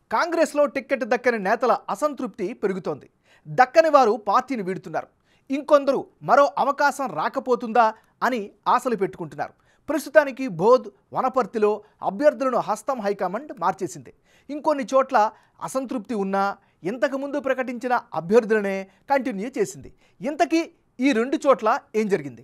కాంగ్రెస్లో టిక్కెట్ దక్కని నేతల అసంతృప్తి పెరుగుతోంది దక్కని వారు పార్టీని వీడుతున్నారు ఇంకొందరు మరో అవకాశం రాకపోతుందా అని ఆశలు పెట్టుకుంటున్నారు ప్రస్తుతానికి బోధ్ వనపర్తిలో అభ్యర్థులను హస్తం హైకమాండ్ మార్చేసింది ఇంకొన్ని చోట్ల అసంతృప్తి ఉన్నా ఇంతకుముందు ప్రకటించిన అభ్యర్థులనే కంటిన్యూ చేసింది ఇంతకీ ఈ రెండు చోట్ల ఏం జరిగింది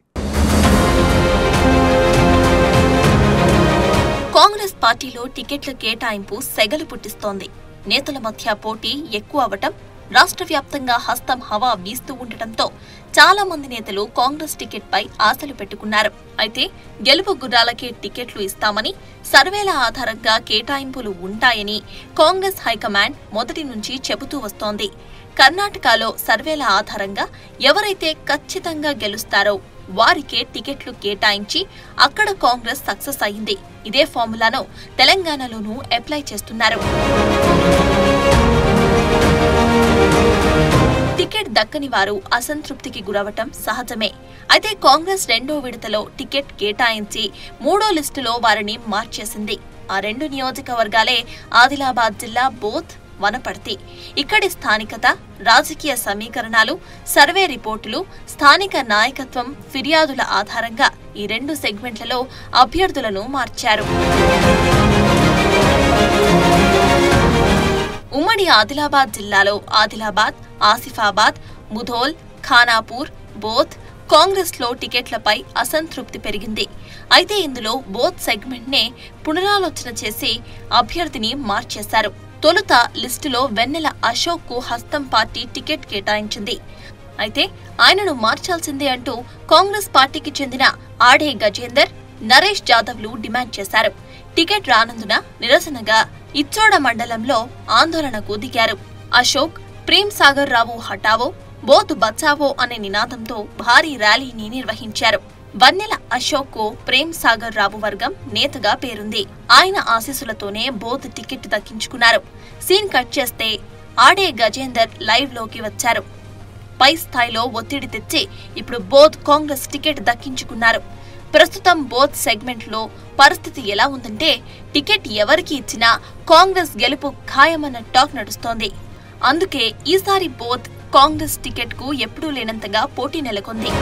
కాంగ్రెస్ పార్టీలో టికెట్ల కేటాయింపు సెగలు పుట్టిస్తోంది నేతల మధ్య పోటీ ఎక్కువ అవటం రాష్ట్ర వ్యాప్తంగా హస్తం హవా వీస్తూ ఉండటంతో చాలా మంది నేతలు కాంగ్రెస్ టికెట్ పై ఆశలు పెట్టుకున్నారు అయితే గెలుపు గుర్రాలకే టికెట్లు ఇస్తామని సర్వేల ఆధారంగా కేటాయింపులు ఉంటాయని కాంగ్రెస్ హైకమాండ్ మొదటి నుంచి చెబుతూ వస్తోంది కర్ణాటకలో సర్వేల ఆధారంగా ఎవరైతే ఖచ్చితంగా గెలుస్తారో వారికే టికెట్లు కేటాయించి అక్కడ కాంగ్రెస్ సక్సెస్ అయింది ఇదే ఫార్ములాను తెలంగాణలోనూ అప్లై చేస్తున్నారు టికెట్ దక్కని వారు అసంతృప్తికి గురవటం సహజమే అయితే కాంగ్రెస్ రెండో విడతలో టికెట్ కేటాయించి మూడో లిస్టులో వారిని మార్చేసింది ఆ రెండు నియోజకవర్గాలే ఆదిలాబాద్ జిల్లా బోత్ వనపర్తి ఇక్కడి స్థానికత రాజకీయ సమీకరణాలు సర్వే రిపోర్టులు స్థానిక నాయకత్వం ఫిర్యాదుల ఆధారంగా ఈ రెండు సెగ్మెంట్లలో అభ్యర్థులను మార్చారు ఉమ్మడి ఆదిలాబాద్ జిల్లాలో ఆదిలాబాద్ ఆసిఫాబాద్ ముధోల్ ఖానాపూర్ బోత్ కాంగ్రెస్ లో టికెట్లపై అసంతృప్తి పెరిగింది అయితే ఇందులో బోత్ సెగ్మెంట్ నే పునరాలోచన చేసి అభ్యర్థిని మార్చేశారు తొలుత లిస్టులో వెన్నెల అశోక్ కు హస్తం పార్టీ టికెట్ కేటాయించింది అయితే ఆయనను మార్చాల్సిందే అంటూ కాంగ్రెస్ పార్టీకి చెందిన ఆడే గజేందర్ నరేష్ జాదవ్లు డిమాండ్ చేశారు టికెట్ రానందున నిరసనగా ఇచ్చోడ మండలంలో ఆందోళనకు దిగారు అశోక్ ప్రేమ్ సాగర్ రావు హటావో బోత్ బచావో అనే నినాదంతో భారీ ర్యాలీని నిర్వహించారు వన్నెల అశోక్ కు ప్రేమ్ సాగర్ రావు వర్గం నేతగా పేరుంది ఆయన ఆశీస్సులతోనే బోత్ టికెట్ దక్కించుకున్నారు సీన్ కట్ చేస్తే ఆడే గజేందర్ లైవ్ లోకి వచ్చారు పై స్థాయిలో ఒత్తిడి తెచ్చి ఇప్పుడు బోత్ కాంగ్రెస్ టికెట్ దక్కించుకున్నారు ప్రస్తుతం బోత్ సెగ్మెంట్ లో పరిస్థితి ఎలా ఉందంటే టికెట్ ఎవరికి ఇచ్చినా కాంగ్రెస్ గెలుపు ఖాయమన్న టాక్ నడుస్తోంది అందుకే ఈసారి బోత్ కాంగ్రెస్ టికెట్ కు ఎప్పుడూ లేనంతగా పోటీ నెలకొంది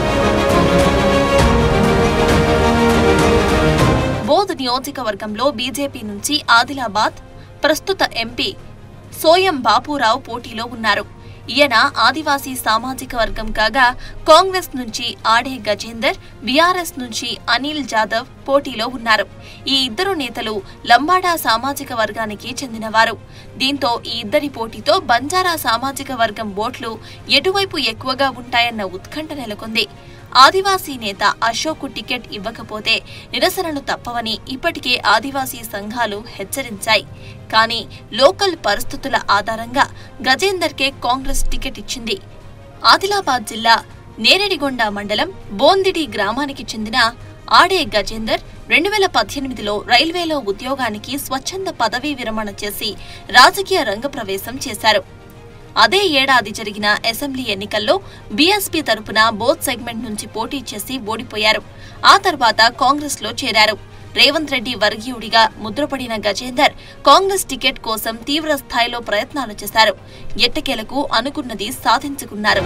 బోధ్ నియోజకవర్గంలో బీజేపీ నుంచి ఆదిలాబాద్ ప్రస్తుత ఎంపీ సోయం బాపురావు పోటీలో ఉన్నారు ఈయన ఆదివాసీ సామాజిక వర్గం కాగా కాంగ్రెస్ నుంచి ఆడే గజేందర్ బీఆర్ఎస్ నుంచి అనిల్ జాదవ్ పోటీలో ఉన్నారు ఈ ఇద్దరు నేతలు లంబాడా సామాజిక వర్గానికి చెందినవారు దీంతో ఈ ఇద్దరి పోటీతో బంజారా సామాజిక వర్గం ఓట్లు ఎటువైపు ఎక్కువగా ఉంటాయన్న ఉత్కంఠ నెలకొంది ఆదివాసీ నేత అశోక్ టికెట్ ఇవ్వకపోతే నిరసనలు తప్పవని ఇప్పటికే ఆదివాసీ సంఘాలు హెచ్చరించాయి కానీ లోకల్ పరిస్థితుల ఆధారంగా గజేందర్కే కాంగ్రెస్ టికెట్ ఇచ్చింది ఆదిలాబాద్ జిల్లా నేరేడిగొండ మండలం బోందిడి గ్రామానికి చెందిన ఆడే గజేందర్ రెండు వేల పద్దెనిమిదిలో రైల్వేలో ఉద్యోగానికి స్వచ్ఛంద పదవీ విరమణ చేసి రాజకీయ రంగప్రవేశం చేశారు అదే ఏడాది జరిగిన అసెంబ్లీ ఎన్నికల్లో బీఎస్పీ తరపున బోత్ సెగ్మెంట్ నుంచి పోటీ చేసి ఓడిపోయారు ఆ తర్వాత కాంగ్రెస్ లో చేరారు రేవంత్ రెడ్డి వర్గీయుడిగా ముద్రపడిన గజేందర్ కాంగ్రెస్ టికెట్ కోసం తీవ్ర స్థాయిలో ప్రయత్నాలు చేశారు ఎట్టకేలకు అనుకున్నది సాధించుకున్నారు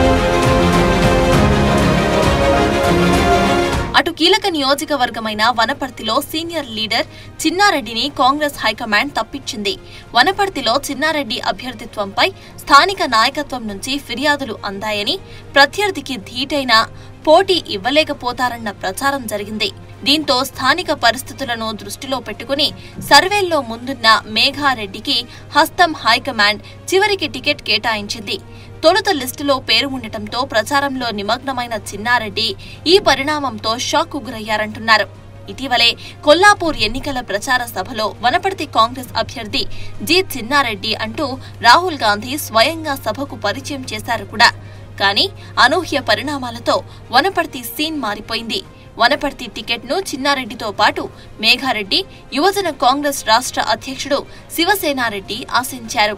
అటు కీలక నియోజకవర్గమైన వనపర్తిలో సీనియర్ లీడర్ చిన్నారెడ్డిని కాంగ్రెస్ హైకమాండ్ తప్పించింది వనపర్తిలో చిన్నారెడ్డి అభ్యర్థిత్వంపై స్థానిక నాయకత్వం నుంచి ఫిర్యాదులు అందాయని ప్రత్యర్థికి ధీటైన పోటీ ఇవ్వలేకపోతారన్న ప్రచారం జరిగింది దీంతో స్థానిక పరిస్థితులను దృష్టిలో పెట్టుకుని సర్వేల్లో ముందున్న మేఘారెడ్డికి హస్తం హైకమాండ్ చివరికి టికెట్ కేటాయించింది తొలుత లిస్టులో పేరు ఉండటంతో ప్రచారంలో నిమగ్నమైన చిన్నారెడ్డి ఈ పరిణామంతో షాక్ గురయ్యారంటున్నారు ఇటీవలే కొల్లాపూర్ ఎన్నికల ప్రచార సభలో వనపర్తి కాంగ్రెస్ అభ్యర్థి జి చిన్నారెడ్డి అంటూ రాహుల్ గాంధీ స్వయంగా సభకు పరిచయం చేశారు కూడా కానీ అనూహ్య పరిణామాలతో వనపర్తి సీన్ మారిపోయింది వనపర్తి టికెట్ను చిన్నారెడ్డితో పాటు మేఘారెడ్డి యువజన కాంగ్రెస్ రాష్ట్ర అధ్యక్షుడు శివసేనారెడ్డి ఆశించారు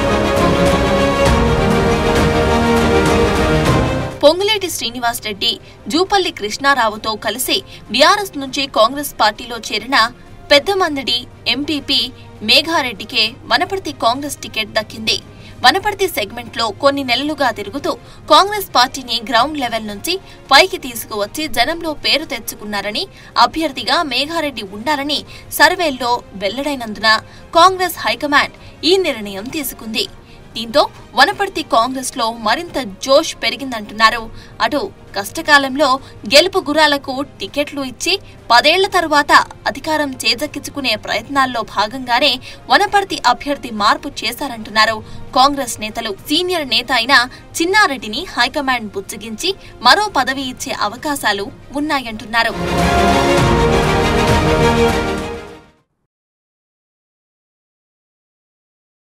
పొంగులేటి శ్రీనివాస్ రెడ్డి జూపల్లి కృష్ణారావుతో కలిసి బీఆర్ఎస్ నుంచి కాంగ్రెస్ పార్టీలో చేరిన పెద్దమందిడి ఎంపీపీ మేఘారెడ్డికే వనపర్తి కాంగ్రెస్ టికెట్ దక్కింది వనపర్తి సెగ్మెంట్లో కొన్ని నెలలుగా తిరుగుతూ కాంగ్రెస్ పార్టీని గ్రౌండ్ లెవెల్ నుంచి పైకి తీసుకువచ్చి జనంలో పేరు తెచ్చుకున్నారని అభ్యర్థిగా మేఘారెడ్డి ఉండాలని సర్వేల్లో వెల్లడైనందున కాంగ్రెస్ హైకమాండ్ ఈ నిర్ణయం తీసుకుంది దీంతో వనపర్తి కాంగ్రెస్ లో మరింత జోష్ పెరిగిందంటున్నారు అటు కష్టకాలంలో గెలుపు గురాలకు టికెట్లు ఇచ్చి పదేళ్ల తరువాత అధికారం చేజక్కించుకునే ప్రయత్నాల్లో భాగంగానే వనపర్తి అభ్యర్థి మార్పు చేశారంటున్నారు కాంగ్రెస్ నేతలు సీనియర్ నేత అయిన చిన్నారెడ్డిని హైకమాండ్ బుజ్జగించి మరో పదవి ఇచ్చే అవకాశాలు ఉన్నాయంటున్నారు